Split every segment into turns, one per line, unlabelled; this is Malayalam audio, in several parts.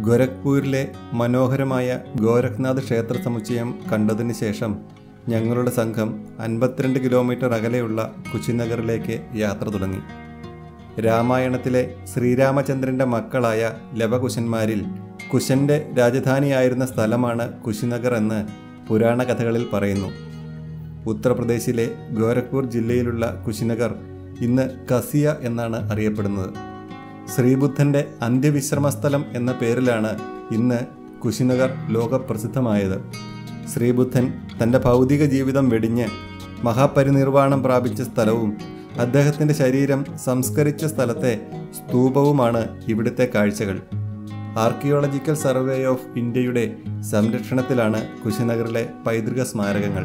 ഗോരഖ്പൂരിലെ മനോഹരമായ ഗോരഖ്നാഥ് ക്ഷേത്ര സമുച്ചയം കണ്ടതിന് ശേഷം ഞങ്ങളുടെ സംഘം അൻപത്തിരണ്ട് കിലോമീറ്റർ അകലെയുള്ള കുശിനഗറിലേക്ക് യാത്ര തുടങ്ങി രാമായണത്തിലെ ശ്രീരാമചന്ദ്രന്റെ മക്കളായ ലവകുശന്മാരിൽ കുശന്റെ രാജധാനിയായിരുന്ന സ്ഥലമാണ് കുശിനഗർ എന്ന് പുരാണ കഥകളിൽ പറയുന്നു ഉത്തർപ്രദേശിലെ ഗോരഖ്പൂർ ജില്ലയിലുള്ള കുശിനഗർ ഇന്ന് കസിയ എന്നാണ് അറിയപ്പെടുന്നത് ശ്രീബുദ്ധന്റെ അന്ത്യവിശ്രമ സ്ഥലം എന്ന പേരിലാണ് ഇന്ന് കുശിനഗർ ലോകപ്രസിദ്ധമായത് ശ്രീബുദ്ധൻ തൻ്റെ ഭൗതിക ജീവിതം വെടിഞ്ഞ് മഹാപരിനിർവാണം പ്രാപിച്ച സ്ഥലവും അദ്ദേഹത്തിൻ്റെ ശരീരം സംസ്കരിച്ച സ്ഥലത്തെ സ്തൂപവുമാണ് ഇവിടുത്തെ കാഴ്ചകൾ ആർക്കിയോളജിക്കൽ സർവേ ഓഫ് ഇന്ത്യയുടെ സംരക്ഷണത്തിലാണ് കുശിനഗറിലെ പൈതൃക സ്മാരകങ്ങൾ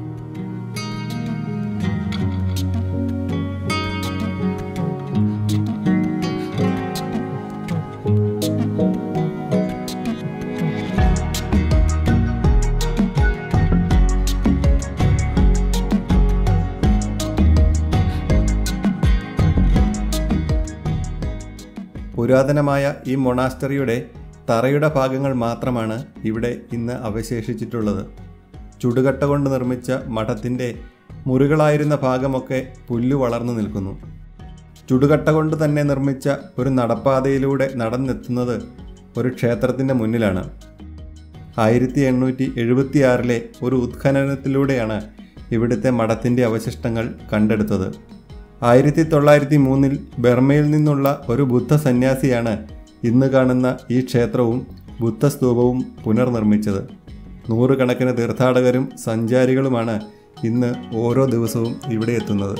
പുരാതനമായ ഈ മൊണാസ്റ്ററിയുടെ തറയുടെ ഭാഗങ്ങൾ മാത്രമാണ് ഇവിടെ ഇന്ന് അവശേഷിച്ചിട്ടുള്ളത് ചുടുകട്ട കൊണ്ട് നിർമ്മിച്ച മഠത്തിൻ്റെ മുറികളായിരുന്ന ഭാഗമൊക്കെ പുല്ലു വളർന്നു നിൽക്കുന്നു ചുടുകട്ട കൊണ്ട് തന്നെ നിർമ്മിച്ച ഒരു നടപ്പാതയിലൂടെ നടന്നെത്തുന്നത് ഒരു ക്ഷേത്രത്തിൻ്റെ മുന്നിലാണ് ആയിരത്തി എണ്ണൂറ്റി എഴുപത്തിയാറിലെ ഒരു ഉത്ഖനനത്തിലൂടെയാണ് ഇവിടുത്തെ മഠത്തിൻ്റെ അവശിഷ്ടങ്ങൾ കണ്ടെടുത്തത് ആയിരത്തി തൊള്ളായിരത്തി മൂന്നിൽ ബർമയിൽ നിന്നുള്ള ഒരു ബുദ്ധ സന്യാസിയാണ് ഇന്ന് കാണുന്ന ഈ ക്ഷേത്രവും ബുദ്ധസ്തൂപവും പുനർനിർമ്മിച്ചത് നൂറുകണക്കിന് തീർത്ഥാടകരും സഞ്ചാരികളുമാണ് ഇന്ന് ഓരോ ദിവസവും ഇവിടെ എത്തുന്നത്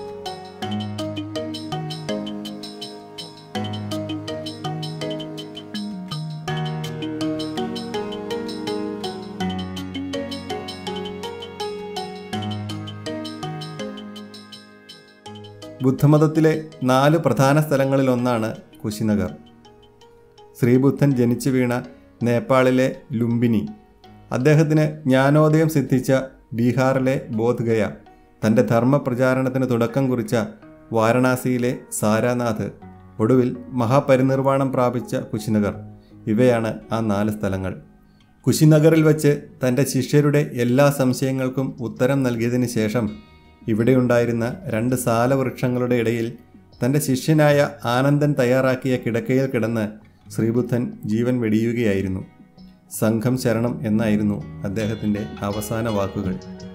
ബുദ്ധമതത്തിലെ നാല് പ്രധാന സ്ഥലങ്ങളിലൊന്നാണ് കുശിനഗർ ശ്രീബുദ്ധൻ ജനിച്ചു വീണ നേപ്പാളിലെ ലുംബിനി അദ്ദേഹത്തിന് ജ്ഞാനോദയം സിദ്ധിച്ച ബീഹാറിലെ ബോധ്ഗയ തൻ്റെ ധർമ്മപ്രചാരണത്തിന് തുടക്കം കുറിച്ച വാരണാസിയിലെ സാരാനാഥ് ഒടുവിൽ മഹാപരിനിർവാണം പ്രാപിച്ച കുശിനഗർ ഇവയാണ് ആ നാല് സ്ഥലങ്ങൾ കുശിനഗറിൽ വച്ച് തൻ്റെ ശിഷ്യരുടെ എല്ലാ സംശയങ്ങൾക്കും ഉത്തരം നൽകിയതിന് ശേഷം ഇവിടെയുണ്ടായിരുന്ന രണ്ട് സാലവൃക്ഷങ്ങളുടെ ഇടയിൽ തൻ്റെ ശിഷ്യനായ ആനന്ദൻ തയ്യാറാക്കിയ കിടക്കയിൽ കിടന്ന് ശ്രീബുദ്ധൻ ജീവൻ വെടിയുകയായിരുന്നു സംഘം ശരണം എന്നായിരുന്നു അദ്ദേഹത്തിൻ്റെ അവസാന വാക്കുകൾ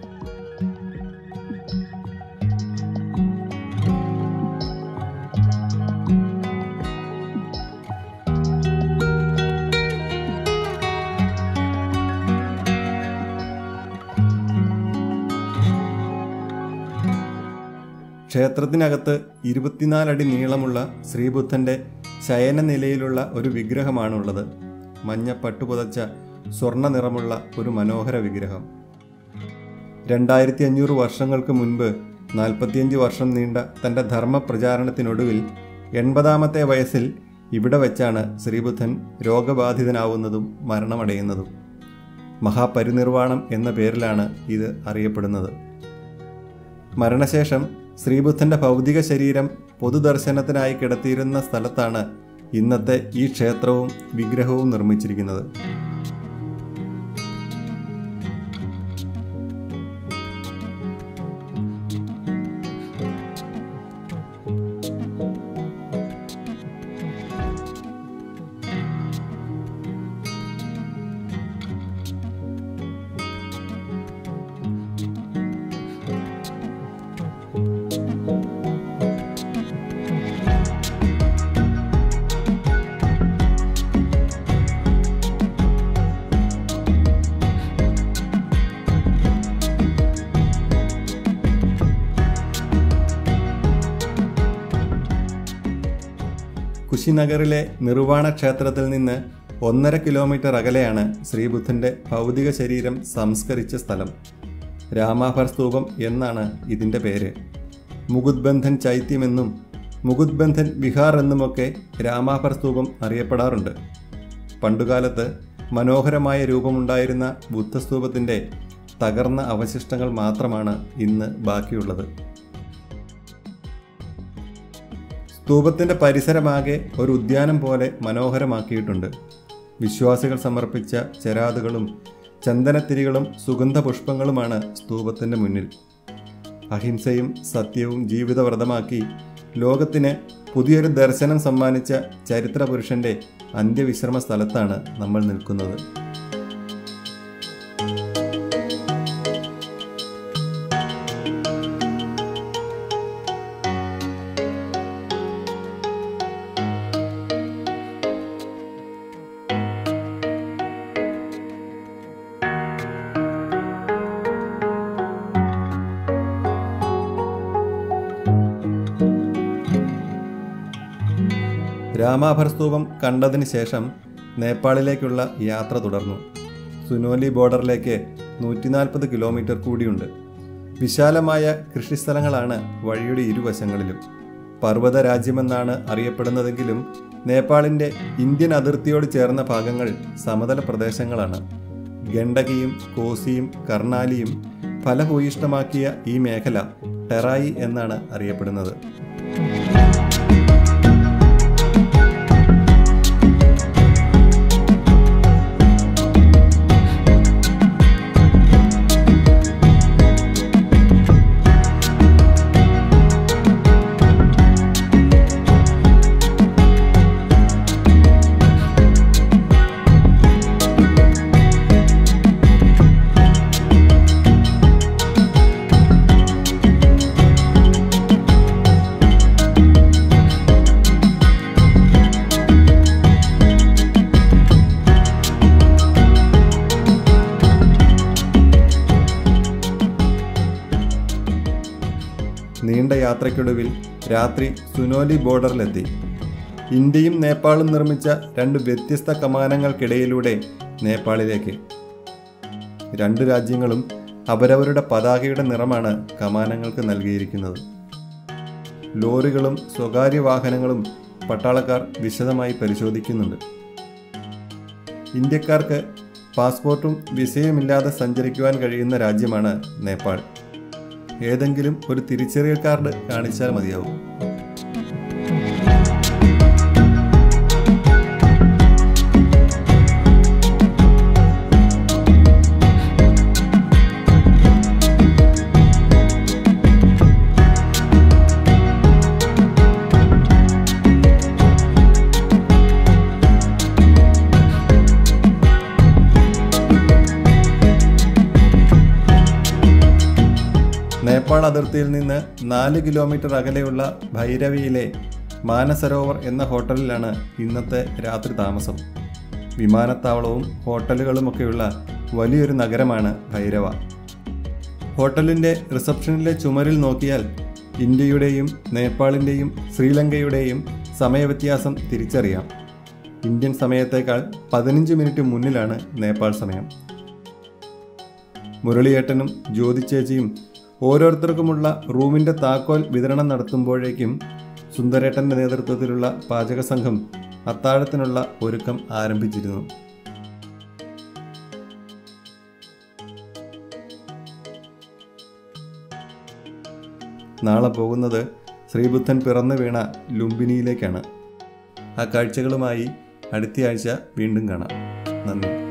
ക്ഷേത്രത്തിനകത്ത് ഇരുപത്തിനാലടി നീളമുള്ള ശ്രീബുദ്ധൻ്റെ ശയന നിലയിലുള്ള ഒരു വിഗ്രഹമാണുള്ളത് മഞ്ഞ പട്ടുപുതച്ച സ്വർണ്ണ നിറമുള്ള ഒരു മനോഹര വിഗ്രഹം രണ്ടായിരത്തി അഞ്ഞൂറ് വർഷങ്ങൾക്ക് മുൻപ് നാൽപ്പത്തിയഞ്ച് വർഷം നീണ്ട തൻ്റെ ധർമ്മപ്രചാരണത്തിനൊടുവിൽ എൺപതാമത്തെ വയസ്സിൽ ഇവിടെ വെച്ചാണ് ശ്രീബുദ്ധൻ രോഗബാധിതനാവുന്നതും മരണമടയുന്നതും മഹാപരിനിർവാണം എന്ന പേരിലാണ് ഇത് അറിയപ്പെടുന്നത് മരണശേഷം ശ്രീബുദ്ധന്റെ ഭൗതിക ശരീരം പൊതുദർശനത്തിനായി കിടത്തിയിരുന്ന സ്ഥലത്താണ് ഇന്നത്തെ ഈ ക്ഷേത്രവും വിഗ്രഹവും നിർമ്മിച്ചിരിക്കുന്നത് കുശിനഗറിലെ നിർവാണ ക്ഷേത്രത്തിൽ നിന്ന് ഒന്നര കിലോമീറ്റർ അകലെയാണ് ശ്രീബുദ്ധന്റെ ഭൗതിക ശരീരം സംസ്കരിച്ച സ്ഥലം രാമാഭർ സ്തൂപം എന്നാണ് ഇതിൻ്റെ പേര് മുകുദ് ബന്ധൻ ചൈത്യമെന്നും മുകുദ് ബന്ധൻ വിഹാർ എന്നുമൊക്കെ രാമാഭർ സ്തൂപം അറിയപ്പെടാറുണ്ട് പണ്ടുകാലത്ത് മനോഹരമായ രൂപമുണ്ടായിരുന്ന ബുദ്ധസ്തൂപത്തിൻ്റെ തകർന്ന അവശിഷ്ടങ്ങൾ മാത്രമാണ് ഇന്ന് ബാക്കിയുള്ളത് സ്തൂപത്തിൻ്റെ പരിസരമാകെ ഒരു ഉദ്യാനം പോലെ മനോഹരമാക്കിയിട്ടുണ്ട് വിശ്വാസികൾ സമർപ്പിച്ച ചെരാതുകളും ചന്ദനത്തിരികളും സുഗന്ധപുഷ്പങ്ങളുമാണ് സ്തൂപത്തിൻ്റെ മുന്നിൽ അഹിംസയും സത്യവും ജീവിതവ്രതമാക്കി ലോകത്തിന് പുതിയൊരു ദർശനം സമ്മാനിച്ച ചരിത്ര പുരുഷന്റെ അന്ത്യവിശ്രമ സ്ഥലത്താണ് നമ്മൾ നിൽക്കുന്നത് രാമാഭർ സ്തൂപം കണ്ടതിന് ശേഷം നേപ്പാളിലേക്കുള്ള യാത്ര തുടർന്നു സുനോലി ബോർഡറിലേക്ക് നൂറ്റി നാൽപ്പത് കിലോമീറ്റർ കൂടിയുണ്ട് വിശാലമായ കൃഷിസ്ഥലങ്ങളാണ് വഴിയുടെ ഇരുവശങ്ങളിലും പർവ്വത രാജ്യമെന്നാണ് അറിയപ്പെടുന്നതെങ്കിലും നേപ്പാളിൻ്റെ ഇന്ത്യൻ അതിർത്തിയോട് ചേർന്ന ഭാഗങ്ങൾ സമതല പ്രദേശങ്ങളാണ് ഗണ്ഡകിയും കോസിയും കർണാലിയും ഫലഭൂയിഷ്ടമാക്കിയ ഈ മേഖല ടെറായി എന്നാണ് അറിയപ്പെടുന്നത് നീണ്ട യാത്രയ്ക്കൊടുവിൽ രാത്രി സുനോലി ബോർഡറിലെത്തി ഇന്ത്യയും നേപ്പാളും നിർമ്മിച്ച രണ്ട് വ്യത്യസ്ത കമാനങ്ങൾക്കിടയിലൂടെ നേപ്പാളിലേക്ക് രണ്ട് രാജ്യങ്ങളും അവരവരുടെ പതാകയുടെ നിറമാണ് കമാനങ്ങൾക്ക് നൽകിയിരിക്കുന്നത് ലോറികളും സ്വകാര്യ വാഹനങ്ങളും പട്ടാളക്കാർ വിശദമായി പരിശോധിക്കുന്നുണ്ട് ഇന്ത്യക്കാർക്ക് പാസ്പോർട്ടും വിസയുമില്ലാതെ സഞ്ചരിക്കുവാൻ കഴിയുന്ന രാജ്യമാണ് നേപ്പാൾ ഏതെങ്കിലും ഒരു തിരിച്ചറിയൽ കാർഡ് കാണിച്ചാൽ മതിയാവും നേപ്പാൾ അതിർത്തിയിൽ നിന്ന് നാല് കിലോമീറ്റർ അകലെയുള്ള ഭൈരവിയിലെ മാനസരോവർ എന്ന ഹോട്ടലിലാണ് ഇന്നത്തെ രാത്രി താമസം വിമാനത്താവളവും ഹോട്ടലുകളുമൊക്കെയുള്ള വലിയൊരു നഗരമാണ് ഭൈരവ ഹോട്ടലിൻ്റെ റിസപ്ഷനിലെ ചുമരിൽ നോക്കിയാൽ ഇന്ത്യയുടെയും നേപ്പാളിൻ്റെയും ശ്രീലങ്കയുടെയും സമയവ്യത്യാസം തിരിച്ചറിയാം ഇന്ത്യൻ സമയത്തേക്കാൾ പതിനഞ്ച് മിനിറ്റ് മുന്നിലാണ് നേപ്പാൾ സമയം മുരളിയേട്ടനും ജ്യോതിച്ചേച്ചിയും ഓരോരുത്തർക്കുമുള്ള റൂമിൻ്റെ താക്കോൽ വിതരണം നടത്തുമ്പോഴേക്കും സുന്ദരേട്ടൻ്റെ നേതൃത്വത്തിലുള്ള പാചക സംഘം അത്താഴത്തിനുള്ള ഒരുക്കം ആരംഭിച്ചിരുന്നു നാളെ പോകുന്നത് ശ്രീബുദ്ധൻ പിറന്നു വീണ ലുംബിനിയിലേക്കാണ് ആ കാഴ്ചകളുമായി അടുത്തയാഴ്ച വീണ്ടും കാണാം നന്ദി